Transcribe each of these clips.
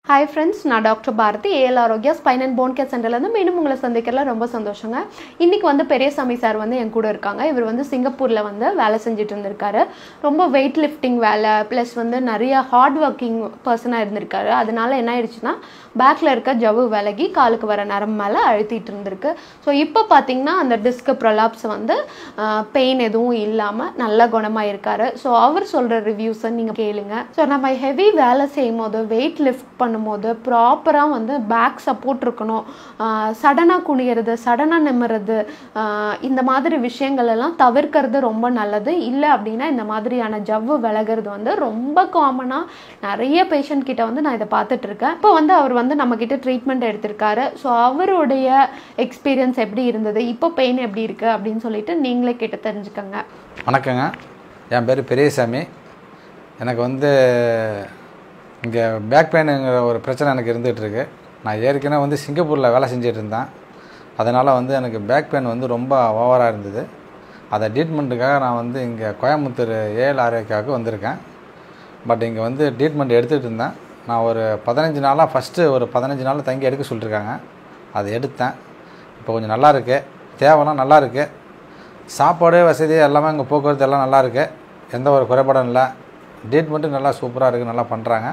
hi friends நான் doctor Bharathi AL Arokya spine and bone care சென்டர்லேருந்து மீண்டும் உங்களை சந்திக்கிறதுல ரொம்ப சந்தோஷங்க இன்னைக்கு வந்து பெரியசாமி சார் வந்து என் கூட இருக்காங்க இவர் வந்து சிங்கப்பூரில் வந்து வேலை செஞ்சுட்டு இருந்திருக்காரு ரொம்ப வெயிட் லிஃப்டிங் வேலை ப்ளஸ் வந்து நிறைய ஹார்ட் ஒர்க்கிங் பர்சனாக இருந்திருக்காரு அதனால என்ன ஆயிடுச்சுன்னா பேக்கில் இருக்க ஜவ்வு விலகி காலுக்கு வர நரம் மேலே அழுத்திட்டு இருந்திருக்கு ஸோ இப்போ பார்த்தீங்கன்னா அந்த டிஸ்க் ப்ரொலாப்ஸ் வந்து பெயின் எதுவும் இல்லாமல் நல்லா குணமாக இருக்காரு ஸோ அவர் சொல்கிற ரிவ்யூஸை நீங்கள் கேளுங்க ஸோ நம்ம ஹெவி வேலை செய்யும் போது வெயிட் லிஃப்ட் பண்ணும்போது ப்ராப்பராக வந்து பேக் சப்போர்ட் இருக்கணும் சடனாக குனிகிறது சடனாக நிமிறது ஆஹ் இந்த மாதிரி விஷயங்கள் எல்லாம் தவிர்க்கிறது ரொம்ப நல்லது இல்லை அப்படின்னா இந்த மாதிரியான ஜவ்வு விலகிறது வந்து ரொம்ப காமனாக நிறைய பேஷண்ட் கிட்ட வந்து நான் இதை பார்த்துட்டு இருக்கேன் இப்போ வந்து அவர் வந்து நம்ம கிட்ட ட்ரீட்மெண்ட் எடுத்திருக்காரு ஸோ அவருடைய எக்ஸ்பீரியன்ஸ் எப்படி இருந்தது இப்போ பெயின் எப்படி இருக்கு அப்படின்னு சொல்லிட்டு நீங்களே கேட்டு தெரிஞ்சுக்கோங்க வணக்கங்க என் பேர் பெரியசாமி எனக்கு வந்து இங்கே பேக் பெயினுங்கிற ஒரு பிரச்சனை எனக்கு இருந்துகிட்டு இருக்கு நான் ஏற்கனவே வந்து சிங்கப்பூரில் வேலை செஞ்சுட்டு இருந்தேன் அதனால் வந்து எனக்கு பேக் பெயின் வந்து ரொம்ப ஓவராக இருந்தது அதை ட்ரீட்மெண்ட்டுக்காக நான் வந்து இங்கே கோயம்புத்தூர் ஏஎல் ஆரோக்கியாவுக்கு வந்திருக்கேன் பட் இங்கே வந்து ட்ரீட்மெண்ட் எடுத்துகிட்டு இருந்தேன் நான் ஒரு பதினஞ்சு நாளாக ஃபஸ்ட்டு ஒரு பதினஞ்சு நாள் தங்கி எடுக்க சொல்லியிருக்காங்க அதை எடுத்தேன் இப்போ கொஞ்சம் நல்லா இருக்கு தேவைலாம் நல்லா இருக்கு சாப்பாடு வசதி எல்லாமே இங்கே போக்குவரத்து எல்லாம் நல்லா இருக்கு எந்த ஒரு குறைபாடும் இல்லை ட்ரீட்மெண்ட்டு நல்லா சூப்பராக இருக்குது நல்லா பண்ணுறாங்க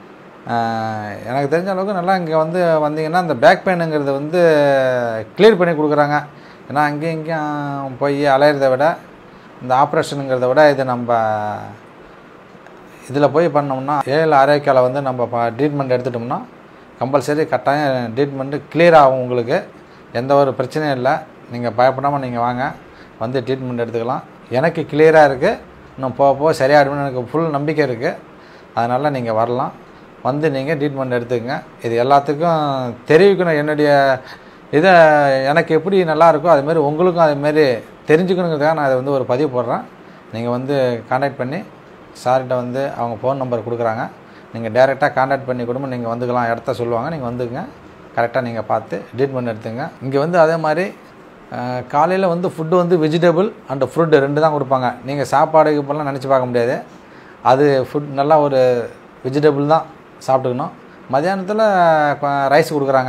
எனக்கு தெரிஞ்ச அளவுக்கு நல்லா இங்கே வந்து வந்தீங்கன்னா இந்த பேக் பெயினுங்கிறது வந்து க்ளியர் பண்ணி கொடுக்குறாங்க ஏன்னா அங்கேயும் இங்கேயும் போய் அலையிறத விட இந்த ஆப்ரேஷனுங்கிறத விட இது நம்ம இதில் போய் பண்ணோம்னா ஏழு ஆரோக்கியாவில் வந்து நம்ம ட்ரீட்மெண்ட் எடுத்துட்டோம்னா கம்பல்சரி கட்டாயம் ட்ரீட்மெண்ட்டு கிளியர் ஆகும் உங்களுக்கு எந்த ஒரு பிரச்சனையும் இல்லை நீங்கள் பயப்படாமல் நீங்கள் வாங்க வந்து ட்ரீட்மெண்ட் எடுத்துக்கலாம் எனக்கு கிளியராக இருக்குது இன்னும் போக போக சரியாயிடும்னு எனக்கு ஃபுல் நம்பிக்கை இருக்குது அதனால் நீங்கள் வரலாம் வந்து நீங்கள் ட்ரீட்மெண்ட் எடுத்துக்கங்க இது எல்லாத்துக்கும் தெரிவிக்கணும் என்னுடைய இதை எனக்கு எப்படி நல்லா இருக்கோ அதுமாரி உங்களுக்கும் அதுமாரி தெரிஞ்சுக்கணுங்கிறதுக்காக நான் இதை வந்து ஒரு பதிவு போடுறேன் நீங்கள் வந்து கான்டாக்ட் பண்ணி சார்கிட்ட வந்து அவங்க ஃபோன் நம்பர் கொடுக்குறாங்க நீங்கள் டேரெக்டாக கான்டாக்ட் பண்ணி கொடுங்க நீங்கள் வந்துக்கலாம் இடத்த சொல்லுவாங்க நீங்கள் வந்துக்குங்க கரெக்டாக நீங்கள் பார்த்து ட்ரீட்மெண்ட் எடுத்துங்க இங்கே வந்து அதே மாதிரி காலையில் வந்து ஃபுட்டு வந்து வெஜிடபிள் அண்ட் ஃப்ரூட் ரெண்டு தான் கொடுப்பாங்க நீங்கள் சாப்பாடு இப்போல்லாம் நினச்சி பார்க்க முடியாது அது ஃபுட் நல்லா ஒரு வெஜிடபிள் தான் சாப்பிட்டுக்கணும் மத்தியானத்தில் ரைஸ் கொடுக்குறாங்க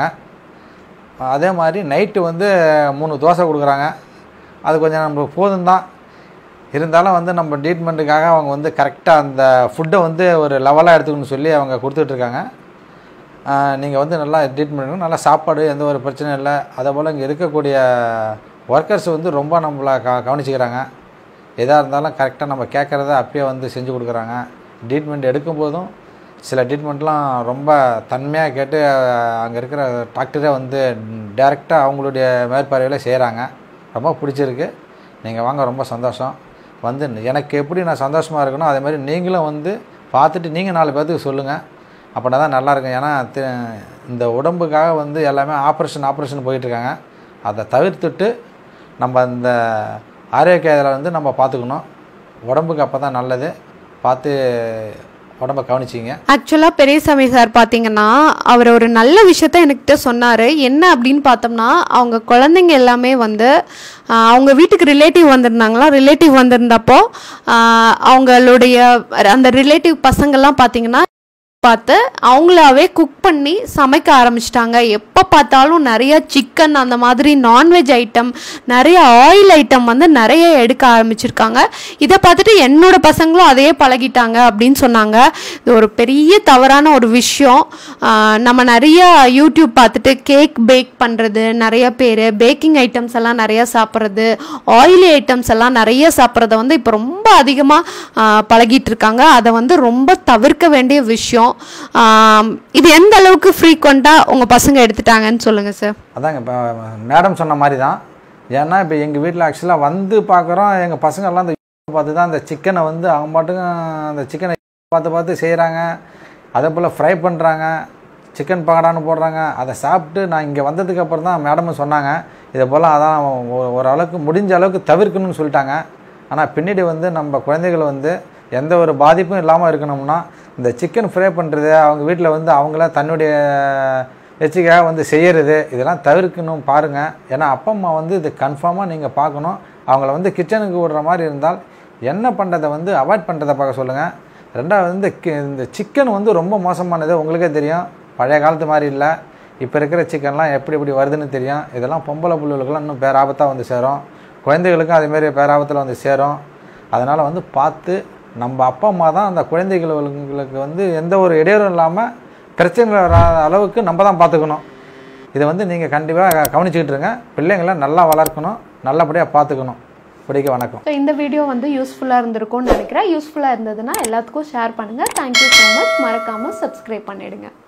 அதே மாதிரி நைட்டு வந்து மூணு தோசை கொடுக்குறாங்க அது கொஞ்சம் நம்மளுக்கு போதும் தான் இருந்தாலும் வந்து நம்ம ட்ரீட்மெண்ட்டுக்காக அவங்க வந்து கரெக்டாக அந்த ஃபுட்டை வந்து ஒரு லெவலாக எடுத்துக்கணும்னு சொல்லி அவங்க கொடுத்துட்ருக்காங்க நீங்கள் வந்து நல்லா ட்ரீட்மெண்ட் எடுக்கணும் நல்லா சாப்பாடு எந்த ஒரு பிரச்சனையும் இல்லை அதே போல் இங்கே இருக்கக்கூடிய ஒர்க்கர்ஸ் வந்து ரொம்ப நம்மளை க கவனிச்சிக்கிறாங்க எதாக இருந்தாலும் கரெக்டாக நம்ம கேட்குறத அப்பயே வந்து செஞ்சு கொடுக்குறாங்க ட்ரீட்மெண்ட் எடுக்கும்போதும் சில ட்ரீட்மெண்ட்லாம் ரொம்ப தன்மையாக கேட்டு அங்கே இருக்கிற டாக்டரே வந்து டைரெக்டாக அவங்களுடைய மேற்பார்வையில் செய்கிறாங்க ரொம்ப பிடிச்சிருக்கு நீங்கள் வாங்க ரொம்ப சந்தோஷம் வந்து எனக்கு எப்படி நான் சந்தோஷமாக இருக்கணும் அதே மாதிரி நீங்களும் வந்து பார்த்துட்டு நீங்கள் நாலு பேர்த்துக்கு சொல்லுங்கள் அப்படின்னா தான் நல்லாயிருக்கும் ஏன்னா இந்த உடம்புக்காக வந்து எல்லாமே ஆப்ரேஷன் ஆப்ரேஷன் போயிட்டுருக்காங்க அதை தவிர்த்துட்டு நம்ம இந்த ஆரோக்கிய இதில் வந்து நம்ம பார்த்துக்கணும் உடம்புக்கு அப்போ தான் நல்லது பார்த்து உடம்ப கவனிச்சிங்க ஆக்சுவலாக பெரியசாமி சார் பார்த்தீங்கன்னா அவர் ஒரு நல்ல விஷயத்த என்கிட்ட சொன்னார் என்ன அப்படின்னு பார்த்தோம்னா அவங்க குழந்தைங்க எல்லாமே வந்து ஆஹ், அவங்க வீட்டுக்கு ரிலேட்டிவ் வந்திருந்தாங்களா ரிலேட்டிவ் வந்திருந்தப்போ ஆஹ், அவங்களுடைய அந்த ரிலேட்டிவ் பசங்கள்லாம் பார்த்தீங்கன்னா பார்த்து அவங்களாவே குக் பண்ணி சமைக்க ஆரம்பிச்சிட்டாங்க எப்போ பார்த்தாலும் நிறைய சிக்கன் அந்த மாதிரி நான்வெஜ் ஐட்டம் நிறைய ஆயில் ஐட்டம் வந்து நிறைய எடுக்க ஆரம்பிச்சிருக்காங்க இதை பார்த்துட்டு என்னோட பசங்களும் அதையே பழகிட்டாங்க அப்படின்னு சொன்னாங்க இது ஒரு பெரிய தவறான ஒரு விஷயம் ஆஹ் நம்ம நிறைய யூடியூப் பார்த்துட்டு கேக் பேக் பண்ணுறது நிறைய பேர் பேக்கிங் ஐட்டம்ஸ் எல்லாம் நிறைய சாப்பிட்றது ஆயிலி ஐட்டம்ஸ் எல்லாம் நிறைய சாப்பிட்றத வந்து இப்போ ரொம்ப அதிகமாக பழகிட்டு இருக்காங்க அதை வந்து ரொம்ப தவிர்க்க வேண்டிய விஷயம் ஆம், இது எந்த அளவுக்கு ஃப்ரீக்வெண்ட்டாக உங்கள் பசங்க எடுத்துட்டாங்கன்னு சொல்லுங்கள் சார் அதாங்க இப்போ மேடம் சொன்ன மாதிரி தான் ஏன்னா இப்போ எங்கள் வீட்டில் ஆக்சுவலாக வந்து பார்க்குறோம் எங்கள் பசங்கள்லாம் அந்த பார்த்து தான் அந்த சிக்கனை வந்து அவங்க பாட்டுக்கும் அந்த சிக்கனை பார்த்து பார்த்து செய்கிறாங்க அதே போல் ஃப்ரை பண்ணுறாங்க சிக்கன் பகடான்னு போடுறாங்க அதை சாப்பிட்டு நான் இங்கே வந்ததுக்கு அப்புறம் தான் மேடமும் சொன்னாங்க இதை போல் அதான் ஒரு- ஓரளவுக்கு முடிஞ்ச அளவுக்கு தவிர்க்கணும்னு சொல்லிட்டாங்க ஆனால் பின்னாடி வந்து நம்ம குழந்தைகள் வந்து எந்த ஒரு பாதிப்பும் இல்லாமல் இருக்கணும்னா இந்த சிக்கன் ஃப்ரை பண்ணுறது அவங்க வீட்டில் வந்து அவங்கள தன்னுடைய எச்சிக்காக வந்து செய்யறது இதெல்லாம் தவிர்க்கணும் பாருங்கள் ஏன்னா அப்பா அம்மா வந்து இது கன்ஃபார்மாக நீங்கள் பார்க்கணும் அவங்கள வந்து கிச்சனுக்கு விடுற மாதிரி இருந்தால் என்ன பண்ணுறதை வந்து அவாய்ட் பண்ணுறதை பார்க்க சொல்லுங்கள் ரெண்டாவது இந்த கி- இந்த சிக்கன் வந்து ரொம்ப மோசமானது உங்களுக்கே தெரியும் பழைய காலத்து மாதிரி இல்லை இப்போ இருக்கிற சிக்கன்லாம் எப்படி எப்படி வருதுன்னு தெரியும் இதெல்லாம் பொம்பளை புள்ளுகளுக்கெல்லாம் இன்னும் பேராபத்தாக வந்து சேரும் குழந்தைகளுக்கும் அதேமாரி பேராபத்தில் வந்து சேரும் அதனால் வந்து பார்த்து நம்ம அப்பா அம்மா தான் அந்த குழந்தைகளுக்கு வந்து எந்த ஒரு இடையூறும் இல்லாமல் பிரச்சனை வராத அளவுக்கு நம்ம தான் பார்த்துக்கணும் இதை வந்து நீங்கள் கண்டிப்பாக கவனிச்சுக்கிட்டு இருங்க பிள்ளைங்களை நல்லா வளர்க்கணும் நல்லபடியாக பார்த்துக்கணும் இப்படிக்கு வணக்கம் ஸோ இந்த வீடியோ வந்து யூஸ்ஃபுல்லாக இருந்திருக்கும்னு நினைக்கிறேன் யூஸ்ஃபுல்லாக இருந்ததுன்னா எல்லாத்துக்கும் ஷேர் பண்ணுங்கள் தேங்க்யூ ஸோ மச் மறக்காமல் சப்ஸ்கிரைப் பண்ணிடுங்க